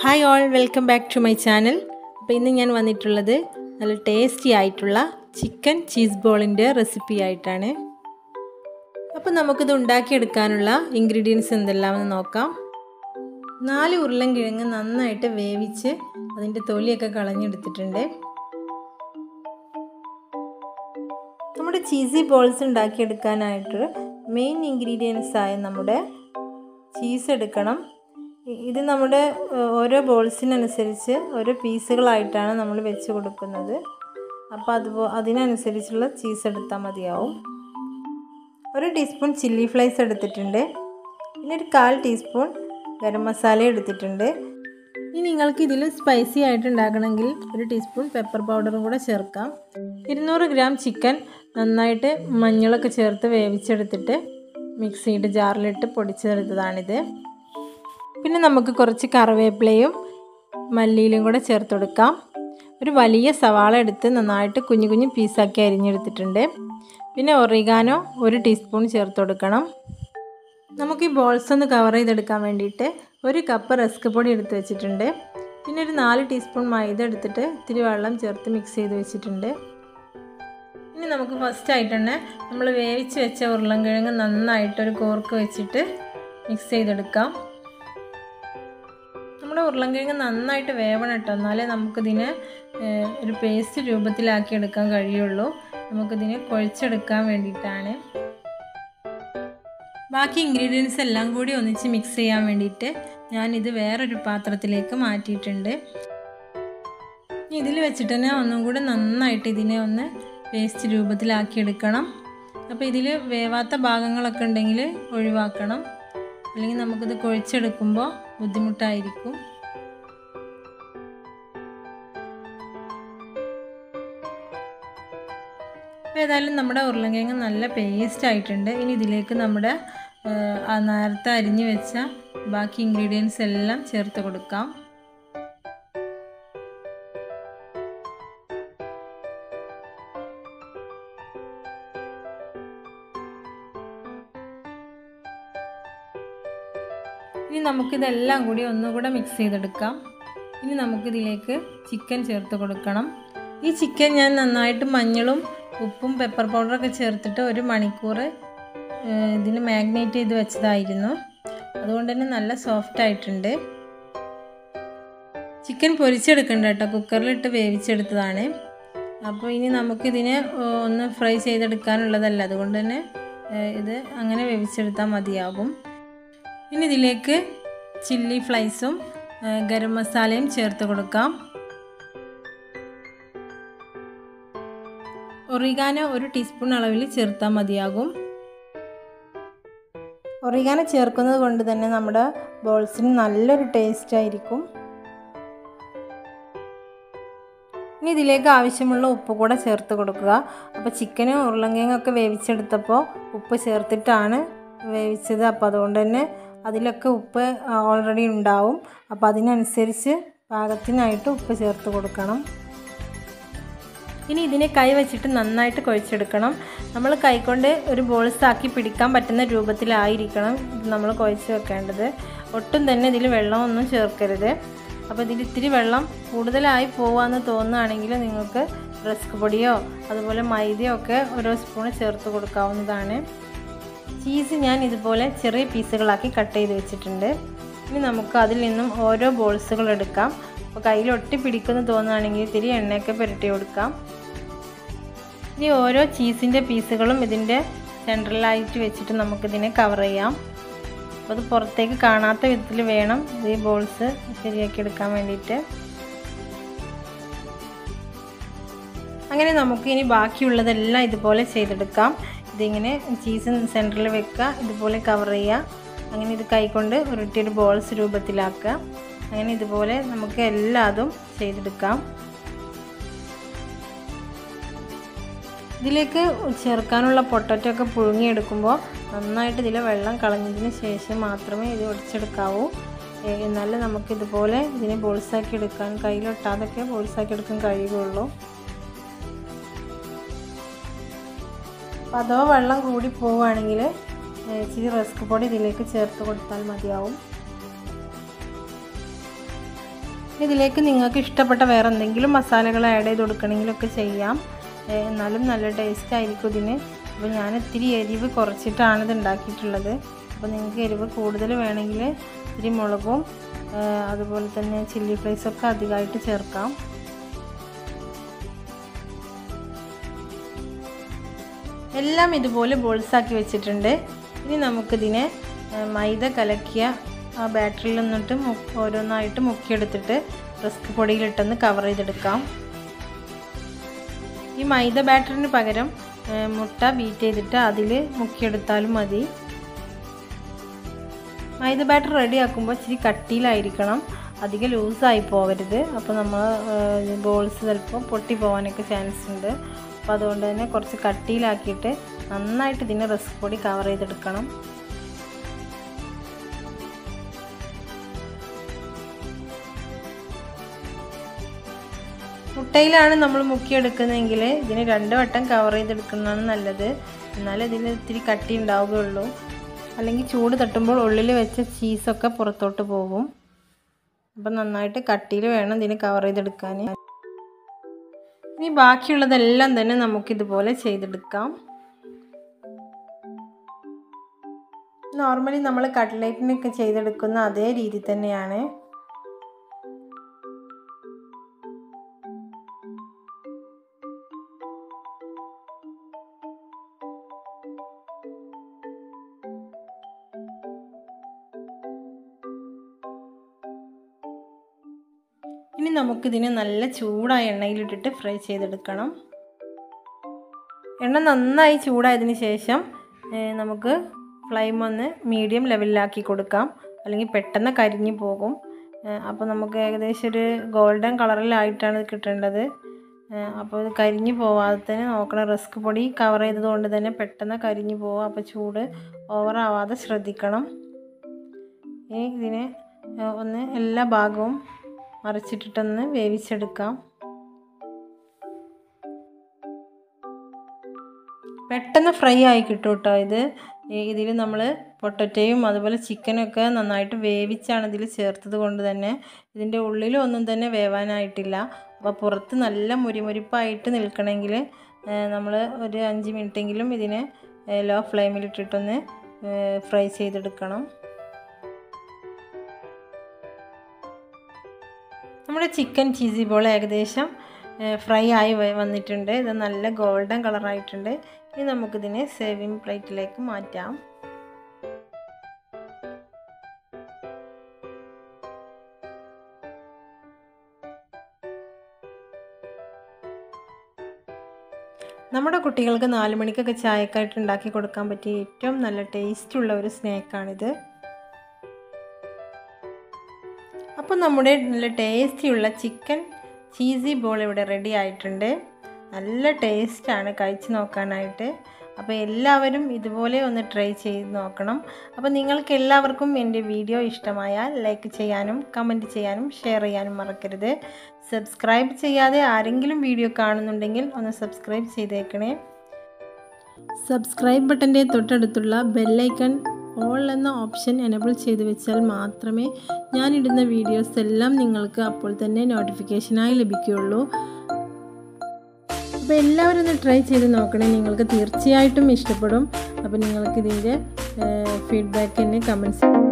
hi all welcome back to my channel അപ്പോൾ ഇന്ന് ഞാൻ വന്നിട്ടുള്ളത് നല്ല ടേസ്റ്റി ആയിട്ടുള്ള ചിക്കൻ ചീസ് ബോളിൻ്റെ റെസിപ്പി ആയിട്ടാണ് അപ്പോൾ നമുക്കിത് ഉണ്ടാക്കിയെടുക്കാനുള്ള ഇൻഗ്രീഡിയൻസ് എന്തെല്ലാമെന്ന് നോക്കാം നാല് ഉരുളൻ കിഴങ്ങ് നന്നായിട്ട് വേവിച്ച് അതിൻ്റെ തൊലിയൊക്കെ കളഞ്ഞെടുത്തിട്ടുണ്ട് നമ്മുടെ ചീസി ബോൾസ് ഉണ്ടാക്കിയെടുക്കാനായിട്ട് മെയിൻ ഇൻഗ്രീഡിയൻസ് ആയ നമ്മുടെ ചീസ് എടുക്കണം ഇത് നമ്മുടെ ഓരോ ബോൾസിനനുസരിച്ച് ഓരോ പീസുകളായിട്ടാണ് നമ്മൾ വെച്ച് കൊടുക്കുന്നത് അപ്പോൾ അതുപോ അതിനനുസരിച്ചുള്ള ചീസ് എടുത്താൽ മതിയാവും ഒരു ടീസ്പൂൺ ചില്ലി ഫ്ലേക്സ് എടുത്തിട്ടുണ്ട് പിന്നെ ഒരു കാൽ ടീസ്പൂൺ ഗരം മസാല എടുത്തിട്ടുണ്ട് ഇനി നിങ്ങൾക്ക് ഇതിൽ സ്പൈസി ആയിട്ട് ഉണ്ടാക്കണമെങ്കിൽ ഒരു ടീസ്പൂൺ പെപ്പർ പൗഡറും കൂടെ ചേർക്കാം ഇരുന്നൂറ് ഗ്രാം ചിക്കൻ നന്നായിട്ട് മഞ്ഞളൊക്കെ ചേർത്ത് വേവിച്ചെടുത്തിട്ട് മിക്സിയുടെ ജാറിലിട്ട് പൊടിച്ചെടുത്തതാണിത് പിന്നെ നമുക്ക് കുറച്ച് കറിവേപ്പിലയും മല്ലിയിലും കൂടെ ചേർത്ത് കൊടുക്കാം ഒരു വലിയ സവാള എടുത്ത് നന്നായിട്ട് കുഞ്ഞു കുഞ്ഞു പീസാക്കി അരിഞ്ഞെടുത്തിട്ടുണ്ട് പിന്നെ ഒറിഗാനോ ഒരു ടീസ്പൂൺ ചേർത്ത് കൊടുക്കണം നമുക്ക് ഈ ബോൾസ് ഒന്ന് കവർ ചെയ്തെടുക്കാൻ വേണ്ടിയിട്ട് ഒരു കപ്പ് റസ്ക് പൊടി എടുത്ത് വെച്ചിട്ടുണ്ട് പിന്നെ ഒരു നാല് ടീസ്പൂൺ മൈദ എടുത്തിട്ട് ഇത്തിരി വെള്ളം ചേർത്ത് മിക്സ് ചെയ്ത് വെച്ചിട്ടുണ്ട് ഇനി നമുക്ക് ഫസ്റ്റ് ആയിട്ട് തന്നെ നമ്മൾ വേവിച്ച് വെച്ച ഉരുളൻകിഴങ്ങ് നന്നായിട്ട് ഒരു കോർക്ക് വെച്ചിട്ട് മിക്സ് ചെയ്തെടുക്കാം നമ്മുടെ ഉരുളൻകിഴങ്ങ് നന്നായിട്ട് വേവണം കേട്ടോ എന്നാലേ നമുക്കിതിനെ ഒരു പേസ്റ്റ് രൂപത്തിലാക്കി എടുക്കാൻ കഴിയുള്ളൂ നമുക്കിതിനെ കുഴച്ചെടുക്കാൻ വേണ്ടിയിട്ടാണ് ബാക്കി ഇൻഗ്രീഡിയൻസ് എല്ലാം കൂടി ഒന്നിച്ച് മിക്സ് ചെയ്യാൻ വേണ്ടിയിട്ട് ഞാനിത് വേറൊരു പാത്രത്തിലേക്ക് മാറ്റിയിട്ടുണ്ട് ഇതിൽ വെച്ചിട്ട് തന്നെ ഒന്നും കൂടി നന്നായിട്ട് ഇതിനെ ഒന്ന് പേസ്റ്റ് രൂപത്തിലാക്കി എടുക്കണം അപ്പോൾ ഇതിൽ വേവാത്ത ഭാഗങ്ങളൊക്കെ ഉണ്ടെങ്കിൽ ഒഴിവാക്കണം അല്ലെങ്കിൽ നമുക്കിത് കുഴച്ചെടുക്കുമ്പോൾ ബുദ്ധിമുട്ടായിരിക്കും അപ്പോൾ ഏതായാലും നമ്മുടെ ഉരുളൻകിഴങ്ങ് നല്ല പേസ്റ്റ് ആയിട്ടുണ്ട് ഇനി ഇതിലേക്ക് നമ്മുടെ നേരത്തെ അരിഞ്ഞു വെച്ച ബാക്കി ഇൻഗ്രീഡിയൻസ് എല്ലാം ചേർത്ത് കൊടുക്കാം ഇനി നമുക്കിതെല്ലാം കൂടി ഒന്നുകൂടെ മിക്സ് ചെയ്തെടുക്കാം ഇനി നമുക്കിതിലേക്ക് ചിക്കൻ ചേർത്ത് കൊടുക്കണം ഈ ചിക്കൻ ഞാൻ നന്നായിട്ട് മഞ്ഞളും ഉപ്പും പെപ്പർ പൗഡറൊക്കെ ചേർത്തിട്ട് ഒരു മണിക്കൂർ ഇതിന് മാഗ്നേറ്റ് ചെയ്ത് വെച്ചതായിരുന്നു അതുകൊണ്ട് തന്നെ നല്ല സോഫ്റ്റ് ആയിട്ടുണ്ട് ചിക്കൻ പൊരിച്ചെടുക്കണ്ട കേട്ടോ കുക്കറിലിട്ട് വേവിച്ചെടുത്തതാണ് അപ്പോൾ ഇനി നമുക്കിതിനെ ഒന്ന് ഫ്രൈ ചെയ്തെടുക്കാനുള്ളതല്ല അതുകൊണ്ട് തന്നെ ഇത് അങ്ങനെ വേവിച്ചെടുത്താൽ മതിയാകും ഇനി ഇതിലേക്ക് ചില്ലി ഫ്ലൈസും ഗരം മസാലയും ചേർത്ത് കൊടുക്കാം ഒറിഗാനോ ഒരു ടീസ്പൂൺ അളവിൽ ചേർത്താൽ മതിയാകും ഒറിഗാനോ ചേർക്കുന്നത് കൊണ്ട് തന്നെ നമ്മുടെ ബോൾസിന് നല്ലൊരു ടേസ്റ്റ് ആയിരിക്കും ഇനി ഇതിലേക്ക് ആവശ്യമുള്ള ഉപ്പ് കൂടെ ചേർത്ത് കൊടുക്കുക അപ്പോൾ ചിക്കനും ഉരുളങ്കിഴങ്ങൊക്കെ വേവിച്ചെടുത്തപ്പോൾ ഉപ്പ് ചേർത്തിട്ടാണ് വേവിച്ചത് അപ്പോൾ അതുകൊണ്ട് തന്നെ അതിലൊക്കെ ഉപ്പ് ഓൾറെഡി ഉണ്ടാവും അപ്പോൾ അതിനനുസരിച്ച് പാകത്തിനായിട്ട് ഉപ്പ് ചേർത്ത് കൊടുക്കണം ഇനി ഇതിനെ കൈ വെച്ചിട്ട് നന്നായിട്ട് കുഴച്ചെടുക്കണം നമ്മൾ കൈകൊണ്ട് ഒരു ബോൾസ് ആക്കി പിടിക്കാൻ പറ്റുന്ന രൂപത്തിലായിരിക്കണം ഇത് നമ്മൾ കുഴച്ച് വെക്കേണ്ടത് ഒട്ടും തന്നെ ഇതിൽ വെള്ളമൊന്നും ചേർക്കരുത് അപ്പോൾ ഇതിൽ ഇത്തിരി വെള്ളം കൂടുതലായി പോവാന്ന് തോന്നുകയാണെങ്കിൽ നിങ്ങൾക്ക് റസ്ക് പൊടിയോ അതുപോലെ മൈദയോ ഒക്കെ ഓരോ സ്പൂണ് ചേർത്ത് കൊടുക്കാവുന്നതാണ് ചീസ് ഞാൻ ഇതുപോലെ ചെറിയ പീസുകളാക്കി കട്ട് ചെയ്ത് വെച്ചിട്ടുണ്ട് ഇനി നമുക്ക് അതിൽ നിന്നും ഓരോ ബോൾസുകൾ എടുക്കാം അപ്പോൾ കയ്യിൽ ഒട്ടി പിടിക്കുമെന്ന് തോന്നുകയാണെങ്കിൽ ഇത്തിരി എണ്ണയൊക്കെ പുരട്ടി കൊടുക്കാം ഇനി ഓരോ ചീസിൻ്റെ പീസുകളും ഇതിൻ്റെ സെൻട്രലായിട്ട് വെച്ചിട്ട് നമുക്കിതിനെ കവർ ചെയ്യാം അപ്പോൾ അത് പുറത്തേക്ക് കാണാത്ത വിധത്തിൽ വേണം ഈ ബോൾസ് ശരിയാക്കി എടുക്കാൻ വേണ്ടിയിട്ട് അങ്ങനെ നമുക്ക് ഇനി ബാക്കിയുള്ളതെല്ലാം ഇതുപോലെ ചെയ്തെടുക്കാം ഇതിങ്ങനെ ചീസ് സെൻറ്ററിൽ വെക്കുക ഇതുപോലെ കവർ ചെയ്യുക അങ്ങനെ ഇത് കൈകൊണ്ട് ഉരുട്ടിയൊരു ബോൾസ് രൂപത്തിലാക്കുക അങ്ങനെ ഇതുപോലെ നമുക്ക് എല്ലാതും ചെയ്തെടുക്കാം ഇതിലേക്ക് ചേർക്കാനുള്ള പൊട്ടറ്റോ ഒക്കെ പുഴുങ്ങിയെടുക്കുമ്പോൾ നന്നായിട്ട് ഇതിലെ വെള്ളം കളഞ്ഞതിന് ശേഷം മാത്രമേ ഇത് ഒടിച്ചെടുക്കാവൂ എന്നാലേ നമുക്കിതുപോലെ ഇതിനെ ബോൾസാക്കി എടുക്കാൻ കയ്യിലൊട്ടാതൊക്കെ ബോൾസാക്കി എടുക്കാൻ കഴിയുകയുള്ളൂ അപ്പോൾ അഥവാ വെള്ളം കൂടി പോവുകയാണെങ്കിൽ ഇച്ചിരി റസ്ക് പൊടി ഇതിലേക്ക് ചേർത്ത് കൊടുത്താൽ മതിയാവും ഇതിലേക്ക് നിങ്ങൾക്ക് ഇഷ്ടപ്പെട്ട വേറെ എന്തെങ്കിലും മസാലകൾ ആഡ് ചെയ്ത് കൊടുക്കണമെങ്കിലൊക്കെ ചെയ്യാം എന്നാലും നല്ല ടേസ്റ്റ് ആയിരിക്കും ഇതിന് അപ്പോൾ ഞാൻ ഇത്തിരി എരിവ് കുറച്ചിട്ടാണ് ഇത് ഉണ്ടാക്കിയിട്ടുള്ളത് അപ്പോൾ നിങ്ങൾക്ക് എരിവ് കൂടുതൽ വേണമെങ്കിൽ ഇത്തിരി മുളകും അതുപോലെ തന്നെ ചില്ലി ഫ്ലേക്സൊക്കെ അധികമായിട്ട് ചേർക്കാം എല്ലാം ഇതുപോലെ ബോൾസാക്കി വെച്ചിട്ടുണ്ട് ഇനി നമുക്കിതിനെ മൈദ കലക്കിയ ആ ബാറ്ററിൽ നിന്നിട്ട് ഓരോന്നായിട്ട് മുക്കിയെടുത്തിട്ട് റസ്ക് പൊടിയിലിട്ടൊന്ന് കവർ ചെയ്തെടുക്കാം ഈ മൈദ ബാറ്ററിന് പകരം മുട്ട ബീറ്റ് ചെയ്തിട്ട് അതിൽ മുക്കിയെടുത്താലും മതി മൈദ ബാറ്റർ റെഡി ആക്കുമ്പോൾ ഇച്ചിരി കട്ടിയിലായിരിക്കണം അധികം ലൂസായി പോകരുത് അപ്പോൾ നമ്മൾ ബോൾസ് ചിലപ്പോൾ പൊട്ടി പോകാനൊക്കെ ചാൻസ് ഉണ്ട് അപ്പോൾ അതുകൊണ്ട് തന്നെ കുറച്ച് കട്ടിയിലാക്കിയിട്ട് നന്നായിട്ട് ഇതിനെ റസ്ക് പൊടി കവർ ചെയ്തെടുക്കണം മുട്ടയിലാണ് നമ്മൾ മുക്കിയെടുക്കുന്നതെങ്കിൽ ഇതിന് രണ്ട് വട്ടം കവർ ചെയ്തെടുക്കുന്നതാണ് നല്ലത് എന്നാലേ ഇതിന് ഇത്തിരി കട്ടി ഉണ്ടാവുകയുള്ളൂ അല്ലെങ്കിൽ ചൂട് തട്ടുമ്പോൾ ഉള്ളിൽ വെച്ച ചീസൊക്കെ പുറത്തോട്ട് പോകും അപ്പം നന്നായിട്ട് കട്ടിയിൽ വേണം ഇതിന് കവർ ചെയ്തെടുക്കാൻ ഇനി ബാക്കിയുള്ളതെല്ലാം തന്നെ നമുക്കിതുപോലെ ചെയ്തെടുക്കാം നോർമലി നമ്മൾ കട്ട്ലേറ്റിനൊക്കെ ചെയ്തെടുക്കുന്ന അതേ രീതി തന്നെയാണ് ഇനി നമുക്കിതിനെ നല്ല ചൂടായ എണ്ണയിലിട്ടിട്ട് ഫ്രൈ ചെയ്തെടുക്കണം എണ്ണ നന്നായി ചൂടായതിന് ശേഷം നമുക്ക് ഫ്ലെയിം ഒന്ന് മീഡിയം ലെവലിലാക്കി കൊടുക്കാം അല്ലെങ്കിൽ പെട്ടെന്ന് കരിഞ്ഞു പോകും അപ്പോൾ നമുക്ക് ഏകദേശം ഒരു ഗോൾഡൻ കളറിലായിട്ടാണ് കിട്ടേണ്ടത് അപ്പോൾ ഇത് കരിഞ്ഞു പോവാതെ തന്നെ നോക്കണം റിസ്ക് പൊടി കവർ ചെയ്തത് കൊണ്ട് തന്നെ പെട്ടെന്ന് കരിഞ്ഞു പോവും അപ്പോൾ ചൂട് ഓവറാവാതെ ശ്രദ്ധിക്കണം ഇനി ഇതിനെ ഒന്ന് എല്ലാ ഭാഗവും മറിച്ചിട്ടിട്ടൊന്ന് വേവിച്ചെടുക്കാം പെട്ടെന്ന് ഫ്രൈ ആയി കിട്ടും കേട്ടോ ഇത് ഇതിൽ നമ്മൾ പൊട്ടറ്റയും അതുപോലെ ചിക്കനൊക്കെ നന്നായിട്ട് വേവിച്ചാണ് ഇതിൽ ചേർത്തത് കൊണ്ട് തന്നെ ഇതിൻ്റെ ഉള്ളിലൊന്നും തന്നെ വേവാനായിട്ടില്ല അപ്പോൾ പുറത്ത് നല്ല മുരിമുരിപ്പായിട്ട് നിൽക്കണമെങ്കിൽ നമ്മൾ ഒരു അഞ്ച് മിനിറ്റെങ്കിലും ഇതിനെ ലോ ഫ്ലെയിമിലിട്ടിട്ടൊന്ന് ഫ്രൈ ചെയ്തെടുക്കണം നമ്മുടെ ചിക്കൻ ചീസി ബോൾ ഏകദേശം ഫ്രൈ ആയി വന്നിട്ടുണ്ട് ഇത് നല്ല ഗോൾഡൻ കളറായിട്ടുണ്ട് ഇനി നമുക്കിതിനെ സേവിങ് പ്ലേറ്റിലേക്ക് മാറ്റാം നമ്മുടെ കുട്ടികൾക്ക് നാല് മണിക്കൊക്കെ ചായക്കായിട്ട് ഉണ്ടാക്കി കൊടുക്കാൻ പറ്റിയ ഏറ്റവും നല്ല ടേസ്റ്റുള്ള ഒരു സ്നാക്കാണിത് അപ്പോൾ നമ്മുടെ നല്ല ടേസ്റ്റിയുള്ള ചിക്കൻ ചീസി ബോൾ ഇവിടെ റെഡി ആയിട്ടുണ്ട് നല്ല ടേസ്റ്റാണ് കഴിച്ച് നോക്കാനായിട്ട് അപ്പോൾ എല്ലാവരും ഇതുപോലെ ഒന്ന് ട്രൈ ചെയ്ത് നോക്കണം അപ്പോൾ നിങ്ങൾക്ക് എല്ലാവർക്കും എൻ്റെ വീഡിയോ ഇഷ്ടമായാൽ ലൈക്ക് ചെയ്യാനും കമൻറ്റ് ചെയ്യാനും ഷെയർ ചെയ്യാനും മറക്കരുത് സബ്സ്ക്രൈബ് ചെയ്യാതെ ആരെങ്കിലും വീഡിയോ കാണുന്നുണ്ടെങ്കിൽ ഒന്ന് സബ്സ്ക്രൈബ് ചെയ്തേക്കണേ സബ്സ്ക്രൈബ് ബട്ടൻ്റെ തൊട്ടടുത്തുള്ള ബെല്ലൈക്കൺ ഓൾ എന്ന ഓപ്ഷൻ എനബിൾ ചെയ്ത് വെച്ചാൽ മാത്രമേ ഞാനിടുന്ന വീഡിയോസ് എല്ലാം നിങ്ങൾക്ക് അപ്പോൾ തന്നെ നോട്ടിഫിക്കേഷനായി ലഭിക്കുകയുള്ളൂ അപ്പോൾ എല്ലാവരും ഒന്ന് ട്രൈ ചെയ്ത് നോക്കണേ നിങ്ങൾക്ക് തീർച്ചയായിട്ടും ഇഷ്ടപ്പെടും അപ്പോൾ നിങ്ങൾക്ക് ഇതിൻ്റെ ഫീഡ്ബാക്ക് എന്നെ കമൻസ്